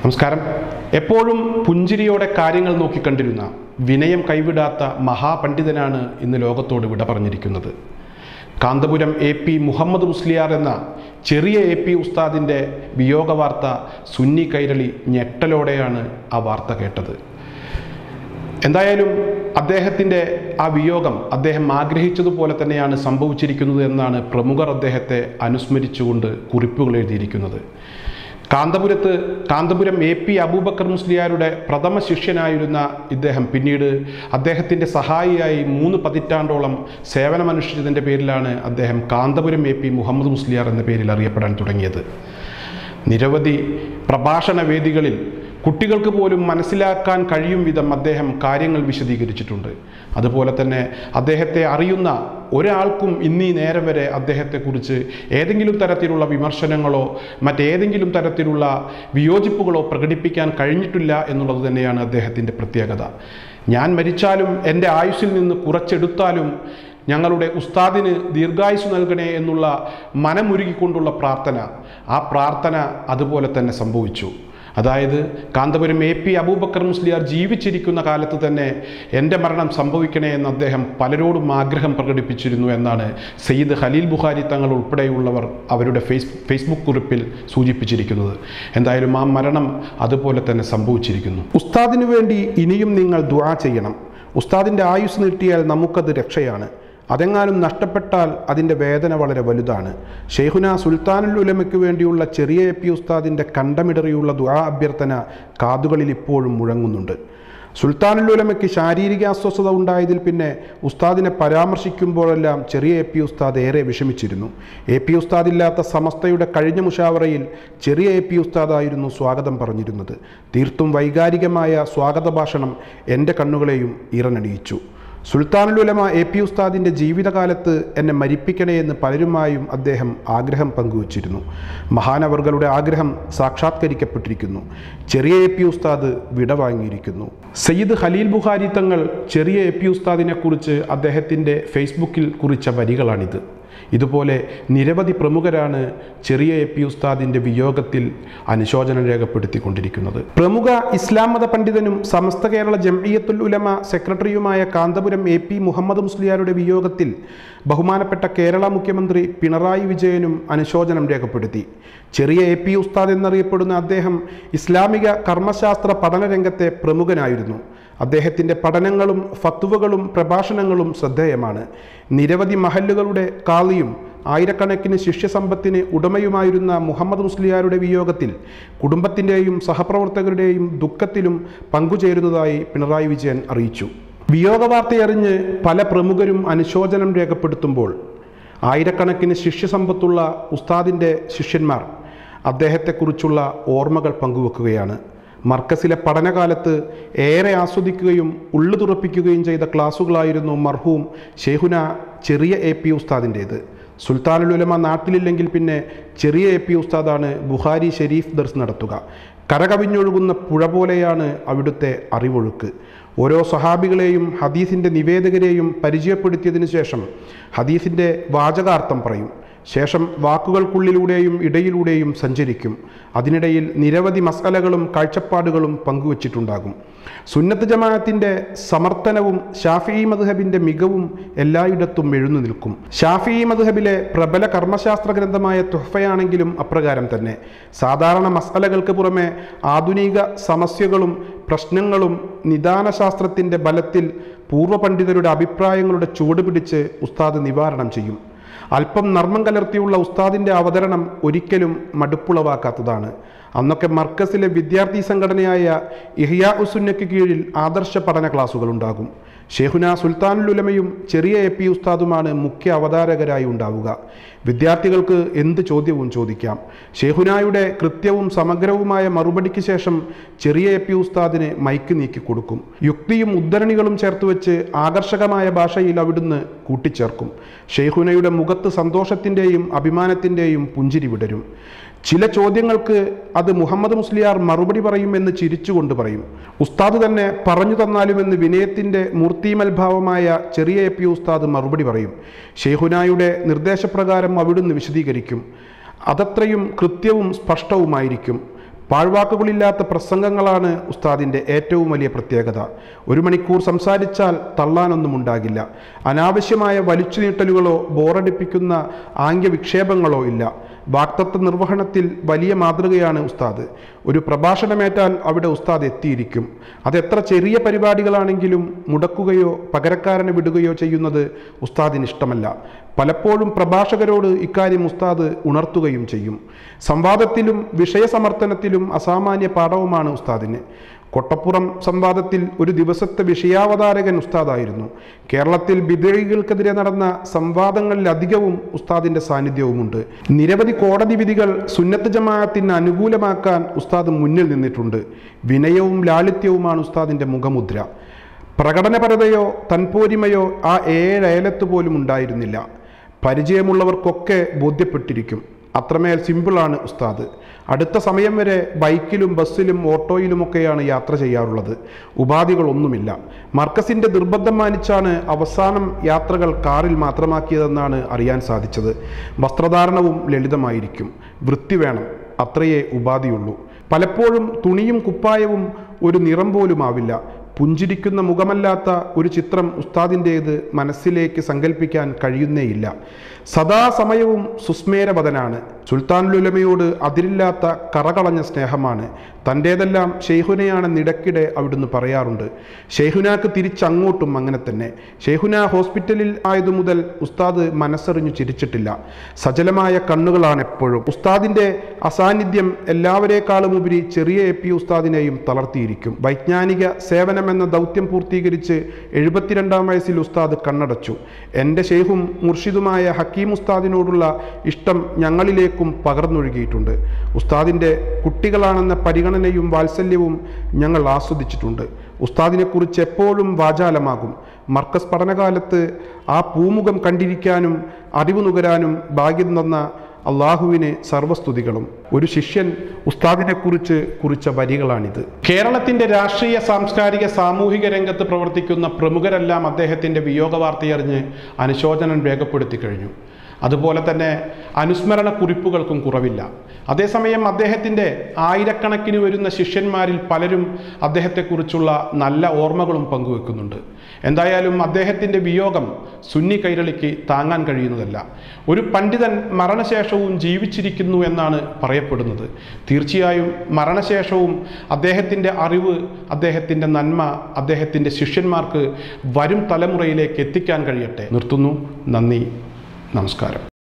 നമസ്കാരം എപ്പോഴും പുഞ്ചിരിയോടെ കാര്യങ്ങൾ നോക്കിക്കണ്ടിരുന്ന വിനയം കൈവിടാത്ത മഹാപണ്ഡിതനാണ് ഇന്ന് ലോകത്തോട് വിട പറഞ്ഞിരിക്കുന്നത് കാന്തപുരം എ പി മുഹമ്മദ് മുസ്ലിയാർ എന്ന ചെറിയ എ പി ഉസ്താദിൻ്റെ വിയോഗ വാർത്ത സുന്നി കൈരളി ഞെട്ടലോടെയാണ് ആ വാർത്ത കേട്ടത് എന്തായാലും അദ്ദേഹത്തിൻ്റെ ആ വിയോഗം അദ്ദേഹം ആഗ്രഹിച്ചതുപോലെ തന്നെയാണ് സംഭവിച്ചിരിക്കുന്നത് എന്നാണ് പ്രമുഖർ അദ്ദേഹത്തെ അനുസ്മരിച്ചുകൊണ്ട് കുറിപ്പുകൾ എഴുതിയിരിക്കുന്നത് കാന്തപുരത്ത് കാന്തപുരം എ പി അബൂബക്കർ മുസ്ലിയാരുടെ പ്രഥമ ശിഷ്യനായിരുന്ന ഇദ്ദേഹം പിന്നീട് അദ്ദേഹത്തിൻ്റെ സഹായിയായി മൂന്ന് പതിറ്റാണ്ടോളം സേവനമനുഷ്ഠിച്ചതിൻ്റെ പേരിലാണ് അദ്ദേഹം കാന്തപുരം എ പി മുഹമ്മദ് മുസ്ലിയാർ എന്ന പേരിൽ അറിയപ്പെടാൻ തുടങ്ങിയത് നിരവധി പ്രഭാഷണ വേദികളിൽ കുട്ടികൾക്ക് പോലും മനസ്സിലാക്കാൻ കഴിയും വിധം അദ്ദേഹം കാര്യങ്ങൾ വിശദീകരിച്ചിട്ടുണ്ട് അതുപോലെ തന്നെ അദ്ദേഹത്തെ അറിയുന്ന ഒരാൾക്കും ഇന്നീ നേരം വരെ അദ്ദേഹത്തെക്കുറിച്ച് ഏതെങ്കിലും തരത്തിലുള്ള വിമർശനങ്ങളോ മറ്റേതെങ്കിലും തരത്തിലുള്ള വിയോജിപ്പുകളോ പ്രകടിപ്പിക്കാൻ കഴിഞ്ഞിട്ടില്ല എന്നുള്ളത് തന്നെയാണ് അദ്ദേഹത്തിൻ്റെ പ്രത്യേകത ഞാൻ മരിച്ചാലും എൻ്റെ ആയുസ്സിൽ നിന്ന് കുറച്ചെടുത്താലും ഞങ്ങളുടെ ഉസ്താദിന് ദീർഘായുസ് നൽകണേ എന്നുള്ള മനമുരുകിക്കൊണ്ടുള്ള പ്രാർത്ഥന ആ പ്രാർത്ഥന അതുപോലെ തന്നെ സംഭവിച്ചു അതായത് കാന്തപുരം എ പി അബൂബക്കർ മുസ്ലിയാർ ജീവിച്ചിരിക്കുന്ന കാലത്ത് തന്നെ എൻ്റെ മരണം സംഭവിക്കണേ എന്ന് അദ്ദേഹം പലരോടും ആഗ്രഹം പ്രകടിപ്പിച്ചിരുന്നു എന്നാണ് സയ്യിദ് ഖലീൽ ബുഖാരി തങ്ങൾ ഉൾപ്പെടെയുള്ളവർ അവരുടെ ഫേസ് ഫേസ്ബുക്ക് കുറിപ്പിൽ സൂചിപ്പിച്ചിരിക്കുന്നത് എന്തായാലും ആ മരണം അതുപോലെ തന്നെ സംഭവിച്ചിരിക്കുന്നു ഉസ്താദിനു വേണ്ടി ഇനിയും നിങ്ങൾ ദുആ ചെയ്യണം ഉസ്താദിൻ്റെ ആയുസ് നീട്ടിയാൽ നമുക്കത് രക്ഷയാണ് അതെങ്ങാനും നഷ്ടപ്പെട്ടാൽ അതിൻ്റെ വേദന വളരെ വലുതാണ് ഷെയ്ഖുന സുൽത്താനുൽ ഉലമയ്ക്ക് വേണ്ടിയുള്ള ചെറിയ എ പി ഉസ്താദിൻ്റെ കണ്ടമിടറിയുള്ള ദുആ അഭ്യർത്ഥന കാതുകളിൽ ഇപ്പോഴും മുഴങ്ങുന്നുണ്ട് സുൽത്താനുൽ ഉലമയ്ക്ക് ശാരീരിക അസ്വസ്ഥത ഉണ്ടായതിൽ പിന്നെ ഉസ്താദിനെ പരാമർശിക്കുമ്പോഴെല്ലാം ചെറിയ എ പി ഉസ്താദ് ഏറെ വിഷമിച്ചിരുന്നു എ പി ഉസ്താദില്ലാത്ത സമസ്തയുടെ കഴിഞ്ഞ മുഷാവറയിൽ ചെറിയ എ പി ഉസ്താദായിരുന്നു സ്വാഗതം പറഞ്ഞിരുന്നത് തീർത്തും വൈകാരികമായ സ്വാഗത ഭാഷണം എൻ്റെ കണ്ണുകളെയും ഇറനണിയിച്ചു സുൽത്താനുൽ ഉലമ എ പി ഉസ്താദിൻ്റെ ജീവിതകാലത്ത് എന്നെ മരിപ്പിക്കണേ എന്ന് പലരുമായും അദ്ദേഹം ആഗ്രഹം പങ്കുവച്ചിരുന്നു മഹാനവർകളുടെ ആഗ്രഹം സാക്ഷാത്കരിക്കപ്പെട്ടിരിക്കുന്നു ചെറിയ എ പി ഉസ്താദ് വിട വാങ്ങിയിരിക്കുന്നു സയ്യിദ് ഖലീൽ ബുഖാരി തങ്ങൾ ചെറിയ എ പി ഉസ്താദിനെക്കുറിച്ച് അദ്ദേഹത്തിൻ്റെ ഫേസ്ബുക്കിൽ കുറിച്ച വരികളാണിത് ഇതുപോലെ നിരവധി പ്രമുഖരാണ് ചെറിയ എ പി ഉസ്താദിൻ്റെ വിയോഗത്തിൽ അനുശോചനം രേഖപ്പെടുത്തിക്കൊണ്ടിരിക്കുന്നത് പ്രമുഖ ഇസ്ലാം മത പണ്ഡിതനും സമസ്ത കേരള ജംഇയ്യത്തുൽ ഉലമ സെക്രട്ടറിയുമായ കാന്തപുരം എ പി മുഹമ്മദ് മുസ്ലിയാരുടെ വിയോഗത്തിൽ ബഹുമാനപ്പെട്ട കേരള മുഖ്യമന്ത്രി പിണറായി വിജയനും അനുശോചനം രേഖപ്പെടുത്തി ചെറിയ എ പി ഉസ്താദ് എന്നറിയപ്പെടുന്ന അദ്ദേഹം ഇസ്ലാമിക കർമ്മശാസ്ത്ര പഠന രംഗത്തെ പ്രമുഖനായിരുന്നു അദ്ദേഹത്തിൻ്റെ പഠനങ്ങളും ഫത്തുവകളും പ്രഭാഷണങ്ങളും ശ്രദ്ധേയമാണ് നിരവധി മഹല്ലുകളുടെ കാളിയും ആയിരക്കണക്കിന് ശിഷ്യസമ്പത്തിന് ഉടമയുമായിരുന്ന മുഹമ്മദ് മുസ്ലിയാരുടെ വിയോഗത്തിൽ കുടുംബത്തിൻ്റെയും സഹപ്രവർത്തകരുടെയും ദുഃഖത്തിലും പങ്കുചേരുന്നതായി പിണറായി വിജയൻ അറിയിച്ചു വിയോഗ വാർത്തയറിഞ്ഞ് പല പ്രമുഖരും അനുശോചനം രേഖപ്പെടുത്തുമ്പോൾ ആയിരക്കണക്കിന് ശിഷ്യസമ്പത്തുള്ള ഉസ്താദിൻ്റെ ശിഷ്യന്മാർ അദ്ദേഹത്തെക്കുറിച്ചുള്ള ഓർമ്മകൾ പങ്കുവെക്കുകയാണ് മർക്കസിലെ പഠനകാലത്ത് ഏറെ ആസ്വദിക്കുകയും ഉള്ളു തുറപ്പിക്കുകയും ചെയ്ത ക്ലാസുകളായിരുന്നു മർഹൂം ഷെയ്ഹുന ചെറിയ എ പി ഉസ്താദിൻ്റേത് സുൽത്താനുൽ ഉലമ നാട്ടിലില്ലെങ്കിൽ പിന്നെ ചെറിയ എ പി ഉസ്താദാണ് ബുഹാരി ഷെരീഫ് ദർസ് നടത്തുക കരകവിഞ്ഞൊഴുകുന്ന പുഴ പോലെയാണ് അവിടുത്തെ അറിവൊഴുക്ക് ഓരോ സഹാബികളെയും ഹദീസിൻ്റെ നിവേദകരെയും പരിചയപ്പെടുത്തിയതിനു ശേഷം ഹദീസിൻ്റെ വാചകാർത്ഥം പറയും ശേഷം വാക്കുകൾക്കുള്ളിലൂടെയും ഇടയിലൂടെയും സഞ്ചരിക്കും അതിനിടയിൽ നിരവധി മസാലകളും കാഴ്ചപ്പാടുകളും പങ്കുവച്ചിട്ടുണ്ടാകും സുന്നത്ത് ജമാഅത്തിൻ്റെ സമർത്ഥനവും ഷാഫി മദ്ഹബിൻ്റെ മികവും എല്ലായിടത്തും എഴുന്നു നിൽക്കും ഷാഫി മദ്ഹബിലെ പ്രബല കർമ്മശാസ്ത്ര ഗ്രന്ഥമായ തുഹഫയാണെങ്കിലും അപ്രകാരം തന്നെ സാധാരണ മസാലകൾക്ക് പുറമെ ആധുനിക സമസ്യകളും പ്രശ്നങ്ങളും നിദാനശാസ്ത്രത്തിൻ്റെ ബലത്തിൽ പൂർവ്വ പണ്ഡിതരുടെ അഭിപ്രായങ്ങളുടെ ചുവട് പിടിച്ച് ഉസ്താദ് നിവാരണം ചെയ്യും അല്പം നർമ്മം കലർത്തിയുള്ള ഉസ്താദിൻ്റെ അവതരണം ഒരിക്കലും മടുപ്പുളവാക്കാത്തതാണ് അന്നൊക്കെ മർക്കസിലെ വിദ്യാർത്ഥി സംഘടനയായ ഇഹ്യാ ഉസുന്നയ്ക്ക് കീഴിൽ ആദർശ പഠന ക്ലാസുകൾ ഉണ്ടാകും ഷെഹുന സുൽത്താനുൽ ഉലമയും ചെറിയ എ പി ഉസ്താദുമാണ് മുഖ്യ അവതാരകരായി ഉണ്ടാവുക വിദ്യാർത്ഥികൾക്ക് എന്ത് ചോദ്യവും ചോദിക്കാം ഷെഹുനായുടെ കൃത്യവും സമഗ്രവുമായ മറുപടിക്ക് ശേഷം ചെറിയ എ പി ഉസ്താദിന് മൈക്ക് നീക്കി കൊടുക്കും യുക്തിയും ഉദ്ധരണികളും ചേർത്ത് വെച്ച് ആകർഷകമായ ഭാഷയിൽ അവിടുന്ന് കൂട്ടിച്ചേർക്കും ഷെയ്ഖുനയുടെ മുഖത്ത് സന്തോഷത്തിൻ്റെയും അഭിമാനത്തിൻ്റെയും പുഞ്ചിരി വിടരും ചില ചോദ്യങ്ങൾക്ക് അത് മുഹമ്മദ് മുസ്ലിയാർ മറുപടി പറയുമെന്ന് ചിരിച്ചുകൊണ്ട് പറയും ഉസ്താദ് തന്നെ പറഞ്ഞു തന്നാലുമെന്ന് വിനയത്തിൻ്റെ മൂർത്തിമൽഭാവമായ ചെറിയ എ പി ഉസ്താദ് മറുപടി പറയും ഷെയ്ഖുനായുടെ നിർദ്ദേശപ്രകാരം അവിടുന്ന് വിശദീകരിക്കും അതത്രയും കൃത്യവും സ്പഷ്ടവുമായിരിക്കും പാഴ്വാക്കുകളില്ലാത്ത പ്രസംഗങ്ങളാണ് ഉസ്താദിൻ്റെ ഏറ്റവും വലിയ പ്രത്യേകത ഒരു മണിക്കൂർ സംസാരിച്ചാൽ തള്ളാനൊന്നും ഉണ്ടാകില്ല അനാവശ്യമായ വലിച്ചു നീട്ടലുകളോ ബോറടിപ്പിക്കുന്ന ആംഗ്യവിക്ഷേപങ്ങളോ ഇല്ല വാക്തത്വ നിർവഹണത്തിൽ വലിയ മാതൃകയാണ് ഉസ്താദ് ഒരു പ്രഭാഷണമേറ്റാൽ അവിടെ ഉസ്താദ് എത്തിയിരിക്കും അതെത്ര ചെറിയ പരിപാടികളാണെങ്കിലും മുടക്കുകയോ പകരക്കാരനെ വിടുകയോ ചെയ്യുന്നത് ഉസ്താദിന് ഇഷ്ടമല്ല പലപ്പോഴും പ്രഭാഷകരോട് ഇക്കാര്യം ഉസ്താദ് ഉണർത്തുകയും ചെയ്യും സംവാദത്തിലും വിഷയസമർത്ഥനത്തിലും അസാമാന്യ പാഠവുമാണ് ഉസ്താദിന് കൊട്ടപ്പുറം സംവാദത്തിൽ ഒരു ദിവസത്തെ വിഷയാവതാരകൻ ഉസ്താദായിരുന്നു കേരളത്തിൽ വിധേയികൾക്കെതിരെ നടന്ന സംവാദങ്ങളിലധികവും ഉസ്താദിന്റെ സാന്നിധ്യവുമുണ്ട് നിരവധി കോടതി വിധികൾ സുന്നത്ത് ജമാഅത്തിന് അനുകൂലമാക്കാൻ ഉസ്താദ് മുന്നിൽ നിന്നിട്ടുണ്ട് വിനയവും ലാളിത്യവുമാണ് ഉസ്താദിന്റെ മുഖമുദ്ര പ്രകടനപരതയോ തൻപോരിമയോ ആ ഏഴയലത്ത് പോലും ഉണ്ടായിരുന്നില്ല പരിചയമുള്ളവർക്കൊക്കെ ബോധ്യപ്പെട്ടിരിക്കും അത്രമേൽ സിമ്പിളാണ് ഉസ്താദ് അടുത്ത സമയം വരെ ബൈക്കിലും ബസ്സിലും ഓട്ടോയിലുമൊക്കെയാണ് യാത്ര ചെയ്യാറുള്ളത് ഉപാധികളൊന്നുമില്ല മർക്കസിൻ്റെ നിർബന്ധം മാനിച്ചാണ് അവസാനം യാത്രകൾ കാറിൽ മാത്രമാക്കിയതെന്നാണ് അറിയാൻ സാധിച്ചത് വസ്ത്രധാരണവും ലളിതമായിരിക്കും വൃത്തി വേണം അത്രയേ ഉപാധിയുള്ളൂ പലപ്പോഴും തുണിയും കുപ്പായവും ഒരു നിറം പോലുമാവില്ല പുഞ്ചിരിക്കുന്ന മുഖമല്ലാത്ത ഒരു ചിത്രം ഉസ്താദിൻ്റേത് മനസ്സിലേക്ക് സങ്കല്പിക്കാൻ കഴിയുന്നേയില്ല സദാസമയവും സുസ്മേരവദനാണ് സുൽത്താനുലുലമയോട് അതിരില്ലാത്ത കറകളഞ്ഞ സ്നേഹമാണ് തൻ്റേതെല്ലാം ഷെയ്ഹുനയാണെന്നിടയ്ക്കിടെ അവിടുന്ന് പറയാറുണ്ട് ഷെയ്ഹുനാക്ക് തിരിച്ചങ്ങോട്ടും അങ്ങനെ തന്നെ ഷെയ്ഹുന ഹോസ്പിറ്റലിൽ ആയതു മുതൽ ഉസ്താദ് മനസ്സറിഞ്ഞു ചിരിച്ചിട്ടില്ല സജലമായ കണ്ണുകളാണ് എപ്പോഴും ഉസ്താദിൻ്റെ അസാന്നിധ്യം എല്ലാവരേക്കാളും ഉപരി ചെറിയ എ പി ഉസ്താദിനെയും തളർത്തിയിരിക്കും വൈജ്ഞാനിക സേവനമെന്ന ദൗത്യം പൂർത്തീകരിച്ച് എഴുപത്തിരണ്ടാം വയസ്സിൽ ഉസ്താദ് കണ്ണടച്ചു എൻ്റെ ഷെയ്ഖും മുർഷിദുമായ ഹക്കീം ഉസ്താദിനോടുള്ള ഇഷ്ടം ഞങ്ങളിലേക്കും പകർന്നൊഴുകിയിട്ടുണ്ട് ഉസ്താദിൻ്റെ കുട്ടികളാണെന്ന പരിഗണനയും വാത്സല്യവും ഞങ്ങൾ ആസ്വദിച്ചിട്ടുണ്ട് ഉസ്താദിനെക്കുറിച്ച് എപ്പോഴും വാചാലമാകും മർക്കസ് പഠനകാലത്ത് ആ പൂമുഖം കണ്ടിരിക്കാനും അറിവ് നുകരാനും ഭാഗ്യം തന്ന അള്ളാഹുവിന് സർവസ്തുതികളും ഒരു ശിഷ്യൻ ഉസ്താദിനെക്കുറിച്ച് കുറിച്ച വരികളാണിത് കേരളത്തിന്റെ രാഷ്ട്രീയ സാംസ്കാരിക സാമൂഹിക രംഗത്ത് പ്രവർത്തിക്കുന്ന പ്രമുഖരെല്ലാം അദ്ദേഹത്തിന്റെ വിയോഗ വാർത്തയറിഞ്ഞ് അനുശോചനം രേഖപ്പെടുത്തി കഴിഞ്ഞു അതുപോലെ തന്നെ അനുസ്മരണ കുറിപ്പുകൾക്കും കുറവില്ല അതേസമയം അദ്ദേഹത്തിൻ്റെ ആയിരക്കണക്കിന് വരുന്ന ശിഷ്യന്മാരിൽ പലരും അദ്ദേഹത്തെക്കുറിച്ചുള്ള നല്ല ഓർമ്മകളും പങ്കുവെക്കുന്നുണ്ട് എന്തായാലും അദ്ദേഹത്തിൻ്റെ വിയോഗം സുന്നി കൈരളിക്ക് താങ്ങാൻ കഴിയുന്നതല്ല ഒരു പണ്ഡിതൻ മരണശേഷവും ജീവിച്ചിരിക്കുന്നു എന്നാണ് പറയപ്പെടുന്നത് തീർച്ചയായും മരണശേഷവും അദ്ദേഹത്തിൻ്റെ അറിവ് അദ്ദേഹത്തിൻ്റെ നന്മ അദ്ദേഹത്തിൻ്റെ ശിഷ്യന്മാർക്ക് വരും തലമുറയിലേക്ക് എത്തിക്കാൻ കഴിയട്ടെ നിർത്തുന്നു നന്ദി നമസ്കാരം